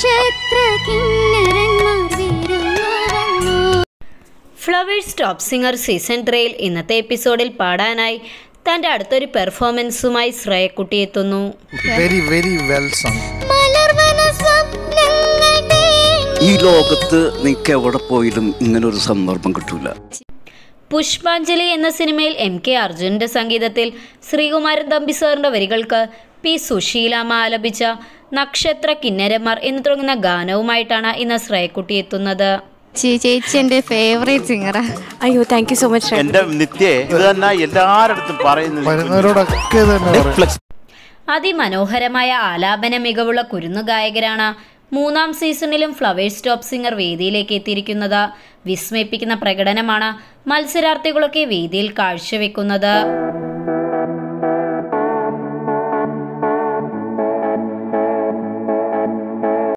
നക്ഷത്ര കിന്നരന്മാർ വിരുന്നു വന്നു ഫ്ലവേഴ്സ് ടോപ്പ് സിംഗർ സീസൺ ത്രീയിൽ ഇന്നത്തെ എപ്പിസോഡിൽ പാടാനായി തൻ്റെ അടുത്തൊരു പെർഫോമൻസുമായി ശ്രേയക്കുട്ടി എത്തുന്നു വെരി വെരി വെൽ സോങ് മലർവന സ്വപ്നങ്ങൾ തേങ്ങി ഈ ലോകത്ത് നിനക്ക് എവിടെ പോയാലും ഇങ്ങനൊരു സന്ദർഭം കിട്ടൂല പുഷ്പാഞ്ജലി എന്ന സിനിമയിൽ എം കെ അർജുനന്റെ സംഗീതത്തിൽ ശ്രീകുമാരൻ തമ്പി സാറിന്റെ വരികൾക്ക് പി സുശീലാമ്മ ആലപിച്ച നക്ഷത്ര കിന്നരന്മാർ എന്ന് തുടങ്ങുന്ന ഗാനവുമായിട്ടാണ് ഇന്ന് ശ്രേയക്കുട്ടി എത്തുന്നത് ചേ- ചേച്ചി എൻ്റെ ഫേവറേറ്റ് സിംഗറാ അയ്യോ താങ്ക് യു സോ മച്ച് എന്റെ നിത്യേ ഇത് തന്നെ എല്ലാരടുത്തും പറയുന്നത് വരുന്നവരോടൊക്കെ ഇത് തന്നെ പറയും. അതിമനോഹരമായ ആലാപന മികവുള്ള കുരുന്നു ഗായകരാണ് മൂന്നാം സീസണിലും ഫ്ലവേഴ്സ് ടോപ്പ് സിംഗർ വേദിയിലേക്ക് എത്തിയിരിക്കുന്നത് വിസ്മയിപ്പിക്കുന്ന പ്രകടനമാണ് മത്സരാർത്ഥികളൊക്കെ വേദിയിൽ കാഴ്ചവെക്കുന്നത്